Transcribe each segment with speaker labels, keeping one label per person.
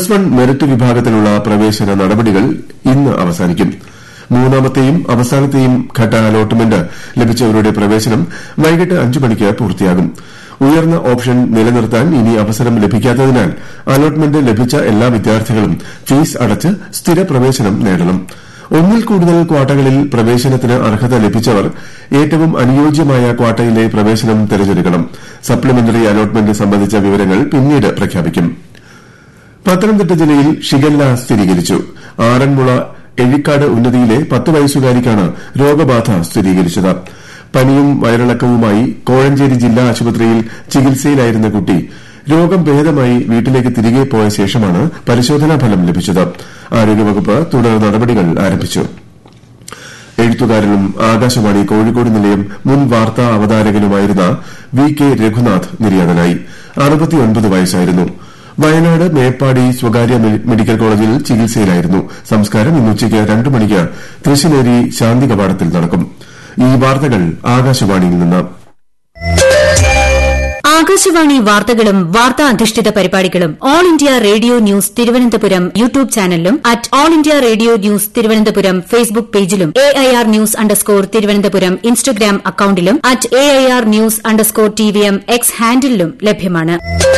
Speaker 1: plus one merit വിഭാഗത്തിലുള്ള പ്രവേശന നടപടികൾ ഇന്ന് അവസാനിക്കും മൂന്നാമത്തെയും അവസാനത്തെയും ഘട്ട അലോട്ട്മെന്റ് ലഭിച്ചവരുടെ പ്രവേശനം വൈകിട്ട് അഞ്ച് മണിക്ക് പൂർത്തിയാകും ഉയർന്ന ഓപ്ഷൻ നിലനിർത്താൻ ഇനി അവസരം ലഭിക്കാത്തതിനാൽ അലോട്ട്മെന്റ് ലഭിച്ച എല്ലാ വിദ്യാർത്ഥികളും ഫീസ് അടച്ച് സ്ഥിര പ്രവേശനം നേടണം ഒന്നിൽ കൂടുതൽ ക്വാട്ടകളിൽ പ്രവേശനത്തിന് അർഹത ലഭിച്ചവർ ഏറ്റവും അനുയോജ്യമായ ക്വാട്ടയിലെ പ്രവേശനം തിരഞ്ഞെടുക്കണം സപ്ലിമെന്ററി അലോട്ട്മെന്റ് സംബന്ധിച്ച വിവരങ്ങൾ പിന്നീട് പ്രഖ്യാപിക്കും പത്തനംതിട്ട ജില്ലയിൽ ഷിഗല്ല സ്ഥിരീകരിച്ചു ആറന്മുള എഴിക്കാട് ഉന്നതിയിലെ പത്ത് വയസ്സുകാരിക്കാണ് രോഗബാധ സ്ഥിരീകരിച്ചത് പനിയും വയറിളക്കവുമായി കോഴഞ്ചേരി ജില്ലാ ആശുപത്രിയിൽ ചികിത്സയിലായിരുന്ന കുട്ടി രോഗം ഭേദമായി വീട്ടിലേക്ക് തിരികെ പോയ ശേഷമാണ് പരിശോധനാ ഫലം ലഭിച്ചത് ആരോഗ്യവകുപ്പ് തുടർ നടപടികൾ ആരംഭിച്ചു എഴുത്തുകാരനും ആകാശവാണി കോഴിക്കോട് നിലയം മുൻ വാർത്താ അവതാരകനുമായിരുന്ന വി കെ രഘുനാഥ് നിര്യാതനായി വയസ്സായിരുന്നു വയനാട് മേപ്പാടി സ്വകാര്യ മെഡിക്കൽ കോളേജിൽ ചികിത്സയിലായിരുന്നു സംസ്കാരം ഇന്ന് ഉച്ചയ്ക്ക് രണ്ട് മണിക്ക് തൃശ്ശിലേരി ശാന്തി കവാടത്തിൽ നടക്കും ഈ വാർത്തകൾ ആകാശവാണിയിൽ നിന്ന്
Speaker 2: ആകാശവാണി വാർത്തകളും വാർത്താ അധിഷ്ഠിത പരിപാടികളും all India radio news Thiruvananthapuram YouTube ചാനലിലും at all India radio news Thiruvananthapuram Facebook പേജിലും A I R news underscore Thiruvananthapuram Instagram അക്കൌണ്ടിലും at A I R news underscore T V M X ഹാൻഡിലും ലഭ്യമാണ്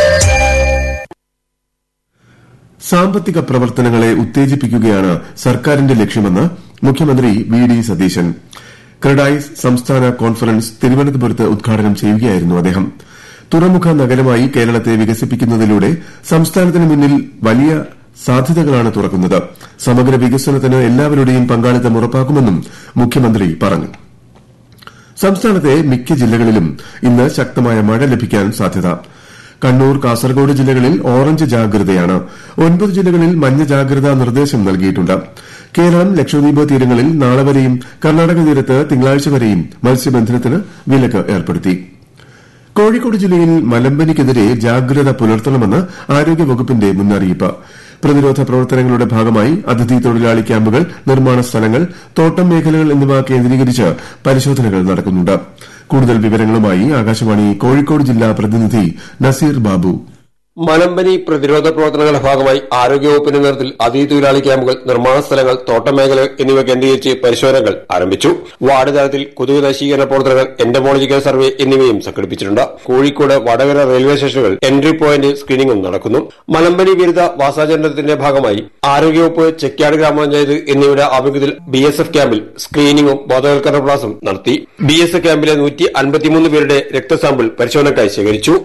Speaker 1: സാമ്പത്തിക പ്രവർത്തനങ്ങളെ ഉത്തേജിപ്പിക്കുകയാണ് സർക്കാരിന്റെ ലക്ഷ്യമെന്ന് മുഖ്യമന്ത്രി വി ഡി സതീശൻ ക്രഡായിസ് സംസ്ഥാന കോൺഫറൻസ് തിരുവനന്തപുരത്ത് ഉദ്ഘാടനം ചെയ്യുകയായിരുന്നു അദ്ദേഹം തുറമുഖ നഗരമായി കേരളത്തെ വികസിപ്പിക്കുന്നതിലൂടെ സംസ്ഥാനത്തിന് മുന്നിൽ വലിയ സാധ്യതകളാണ് തുറക്കുന്നത് സമഗ്ര വികസനത്തിന് എല്ലാവരുടെയും പങ്കാളിത്തം ഉറപ്പാക്കുമെന്നും മുഖ്യമന്ത്രി പറഞ്ഞു സംസ്ഥാനത്തെ മിക്ക ജില്ലകളിലും ഇന്ന് ശക്തമായ മഴ ലഭിക്കാൻ സാധ്യത കണ്ണൂർ കാസർഗോഡ് ജില്ലകളിൽ ഓറഞ്ച് ജാഗ്രതയാണ് ഒൻപത് ജില്ലകളിൽ മഞ്ഞ ജാഗ്രതാ നിർദ്ദേശം നൽകിയിട്ടുണ്ട് കേരളം ലക്ഷദ്വീപ് തീരങ്ങളിൽ നാളെ വരെയും കർണാടക തീരത്ത് തിങ്കളാഴ്ച വരെയും മത്സ്യബന്ധനത്തിന് വിലക്ക് ഏർപ്പെടുത്തി കോഴിക്കോട് ജില്ലയിൽ മലമ്പനിക്കെതിരെ ജാഗ്രത പുലർത്തണമെന്ന് ആരോഗ്യവകുപ്പിന്റെ മുന്നറിയിപ്പ് പ്രതിരോധ പ്രവർത്തനങ്ങളുടെ ഭാഗമായി അതിഥി തൊഴിലാളി ക്യാമ്പുകൾ നിർമ്മാണ സ്ഥലങ്ങൾ തോട്ടം മേഖലകൾ എന്നിവ കേന്ദ്രീകരിച്ച് പരിശോധനകൾ നടക്കുന്നുണ്ട് കൂടുതൽ വിവരങ്ങളുമായി ആകാശവാണി കോഴിക്കോട് ജില്ലാ പ്രതിനിധി നസീർ ബാബു
Speaker 3: മലമ്പനി പ്രതിരോധ പ്രവർത്തനങ്ങളുടെ ഭാഗമായി ആരോഗ്യവകുപ്പിന്റെ നേതൃത്വത്തിൽ അതിഥി തൊഴിലാളി ക്യാമ്പുകൾ നിർമ്മാണ സ്ഥലങ്ങൾ തോട്ടമേഖലകൾ എന്നിവ കേന്ദ്രീകരിച്ച് പരിശോധനകൾ ആരംഭിച്ചു വാർഡ് തലത്തിൽ കൊതുക് നശീകരണ പ്രവർത്തനങ്ങൾ എന്റമോളജിക്കൽ സർവേ എന്നിവയും സംഘടിപ്പിച്ചിട്ടുണ്ട് കോഴിക്കോട് വടകര റെയിൽവേ സ്റ്റേഷനുകൾ എൻട്രി പോയിന്റ് സ്ക്രീനിംഗും നടക്കുന്നു മലമ്പനി വിരുദ്ധ വാസാചരണത്തിന്റെ ഭാഗമായി ആരോഗ്യവകുപ്പ് ചെക്കാട് ഗ്രാമപഞ്ചായത്ത് എന്നിവയുടെ ആഭിമുഖ്യത്തിൽ ബി എസ് എഫ് ക്യാമ്പിൽ സ്ക്രീനിംഗും ബോധവൽക്കരണ ക്ലാസും നടത്തി ബി എസ് എഫ് ക്യാമ്പിലെ നൂറ്റി അൻപത്തിമൂന്ന് പേരുടെ രക്തസാമ്പിൾ പരിശോധനയ്ക്കായി ശേഖരിച്ചു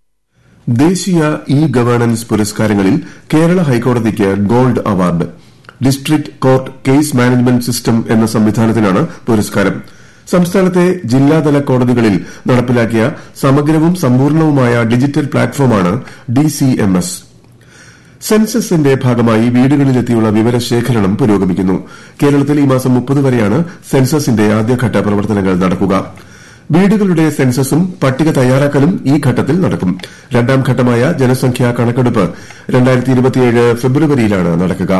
Speaker 1: ദേശീയ ഇ ഗവേണൻസ് പുരസ്കാരങ്ങളിൽ കേരള ഹൈക്കോടതിക്ക് gold award district court case management system എന്ന സംവിധാനത്തിനാണ് പുരസ്കാരം സംസ്ഥാനത്തെ ജില്ലാതല കോടതികളിൽ നടപ്പിലാക്കിയ സമഗ്രവും സമ്പൂർണവുമായ ഡിജിറ്റൽ പ്ലാറ്റ്ഫോമാണ് ഡിസിഎംഎസ് സെൻസസിന്റെ ഭാഗമായി വീടുകളിലെത്തിയുള്ള വിവരശേഖരണം പുരോഗമിക്കുന്നു കേരളത്തിൽ ഈ മാസം മുപ്പത് വരെയാണ് സെൻസസിന്റെ ആദ്യഘട്ട പ്രവർത്തനങ്ങൾ നടക്കുക വീടുകളുടെ സെൻസസും പട്ടിക തയ്യാറാക്കലും ഈ ഘട്ടത്തിൽ നടക്കും രണ്ടാം ഘട്ടമായ ജനസംഖ്യാ കണക്കെടുപ്പ് ഫെബ്രുവരിയിലാണ് നടക്കുക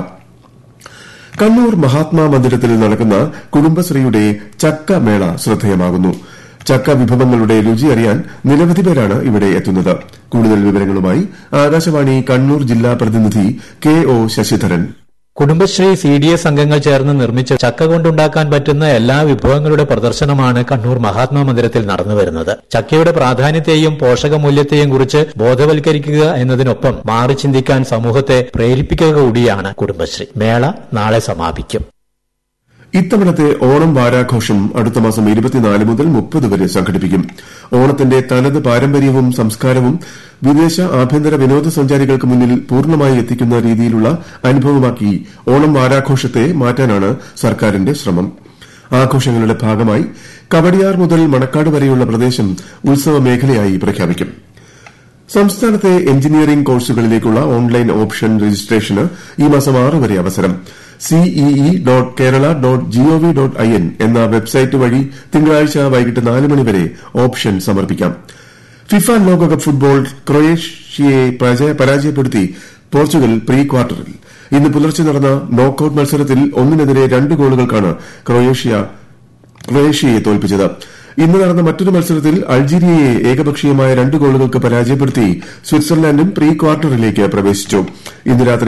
Speaker 1: കണ്ണൂർ മഹാത്മാ മന്ദിരത്തിൽ നടക്കുന്ന കുടുംബശ്രീയുടെ ചക്ക മേള ശ്രദ്ധേയമാകുന്നു ചക്ക വിഭവങ്ങളുടെ രുചി അറിയാൻ നിരവധി പേരാണ് ഇവിടെ എത്തുന്നത് കൂടുതൽ വിവരങ്ങളുമായി ആകാശവാണി കണ്ണൂർ ജില്ലാ പ്രതിനിധി K O Sasidharan
Speaker 4: Kudumbashree C D S അംഗങ്ങൾ ചേർന്ന് നിർമ്മിച്ച ചക്ക കൊണ്ടുണ്ടാക്കാൻ പറ്റുന്ന എല്ലാ വിഭവങ്ങളുടെ പ്രദർശനമാണ് കണ്ണൂർ മഹാത്മാ മന്ദിരത്തിൽ നടന്നുവരുന്നത് ചക്കയുടെ പ്രാധാന്യത്തെയും പോഷകമൂല്യത്തെയും കുറിച്ച് ബോധവൽക്കരിക്കുക എന്നതിനൊപ്പം മാറി ചിന്തിക്കാൻ സമൂഹത്തെ പ്രേരിപ്പിക്കുക കൂടിയാണ് കുടുംബശ്രീ മേള നാളെ സമാപിക്കും
Speaker 1: ഇത്തവണത്തെ ഓണം വാരാഘോഷം അടുത്ത മാസം ഇരുപത്തിനാല് മുതൽ മുപ്പത് വരെ സംഘടിപ്പിക്കും ഓണത്തിന്റെ തനത് പാരമ്പര്യവും സംസ്കാരവും വിദേശ ആഭ്യന്തര വിനോദസഞ്ചാരികൾക്ക് മുന്നിൽ പൂർണ്ണമായി എത്തിക്കുന്ന രീതിയിലുള്ള അനുഭവമാക്കി ഓണം വാരാഘോഷത്തെ മാറ്റാനാണ് സർക്കാരിന്റെ ശ്രമം ആഘോഷങ്ങളുടെ ഭാഗമായി കവടിയാർ മുതൽ മണക്കാട് വരെയുള്ള പ്രദേശം ഉത്സവ മേഖലയായി പ്രഖ്യാപിക്കും സംസ്ഥാനത്തെ എഞ്ചിനീയറിംഗ് കോഴ്സുകളിലേക്കുള്ള ഓൺലൈൻ ഓപ്ഷൻ രജിസ്ട്രേഷന് ഈ മാസം ആറ് വരെ അവസരം CEE dot Kerala dot GOV dot I N എന്ന വെബ്സൈറ്റ് വഴി തിങ്കളാഴ്ച വൈകിട്ട് നാല് മണിവരെ ഓപ്ഷൻ സമർപ്പിക്കാം ഫിഫ ലോകകപ്പ് ഫുട്ബോൾ ക്രൊയേഷ്യയെ പരാജയപ്പെടുത്തി പോർച്ചുഗൽ പ്രീ ക്വാർട്ടറിൽ ഇന്ന് പുലർച്ചെ നടന്ന നോക്കൌട്ട് മത്സരത്തിൽ ഒന്നിനെതിരെ രണ്ട് ഗോളുകൾക്കാണ് ക്രൊയേഷ്യയെ തോൽപ്പിച്ചത് ഇന്ന് നടന്ന മറ്റൊരു മത്സരത്തിൽ അൾജീരിയയെ ഏകപക്ഷീയമായ രണ്ട് ഗോളുകൾക്ക് പരാജയപ്പെടുത്തി സ്വിറ്റ്സർലാൻഡും പ്രീ ക്വാർട്ടറിലേക്ക് പ്രവേശിച്ചു ഇന്ന് രാത്രി